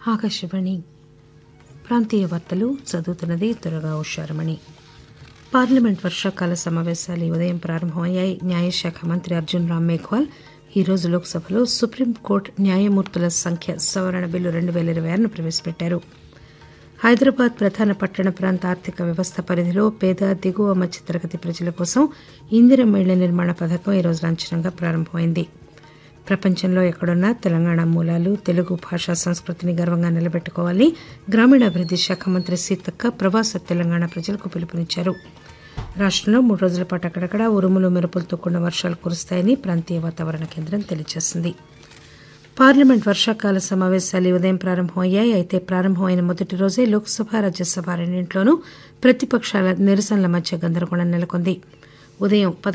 ఆకాశవాణి ప్రాంతీయ వార్తలు చదువుతున్నది త్వరగా ఉషారమణి పార్లమెంట్ వర్షాకాల సమావేశాలు ఈ ఉదయం ప్రారంభమయ్యాయి న్యాయశాఖ మంత్రి అర్జున్ రామ్ మేఘ్వాల్ ఈ రోజు లోక్సభలో సుప్రీంకోర్టు న్యాయమూర్తుల సంఖ్య సవరణ బిల్లు రెండు పేల ఇరవై ఆరును ప్రవేశపెట్టారు హైదరాబాద్ ప్రధాన పట్టణ ప్రాంత ఆర్థిక వ్యవస్థ పరిధిలో పేద దిగువ మధ్యతరగతి ప్రజల కోసం ఇందిరమ్మ ఇళ్ల నిర్మాణ పథకం ఈరోజు లాంఛనంగా ప్రారంభమైంది ప్రపంచంలో ఎక్కడున్నా తెలంగాణ మూలాలు తెలుగు భాషా సంస్కృతిని గర్వంగా నిలబెట్టుకోవాలని గ్రామీణాభివృద్ది శాఖ మంత్రి సీతక్క ప్రవాస తెలంగాణ ప్రజలకు పిలుపునిచ్చారు రాష్టంలో మూడు రోజుల పాటు అక్కడక్కడ ఉరుములు మెరుపులతో కూడిన వర్షాలు కురుస్తాయని ప్రాంతీయ వాతావరణ కేంద్రం తెలియజేసింది పార్లమెంట్ వర్షాకాల సమావేశాలు ఈ ఉదయం ప్రారంభమయ్యాయి అయితే ప్రారంభమైన మొదటి రోజే లోక్సభ రాజ్యసభ రెండింటిలోనూ ప్రతిపక్షాల నిరసనల మధ్య గందరగోళం నెలకొంది ఉదయం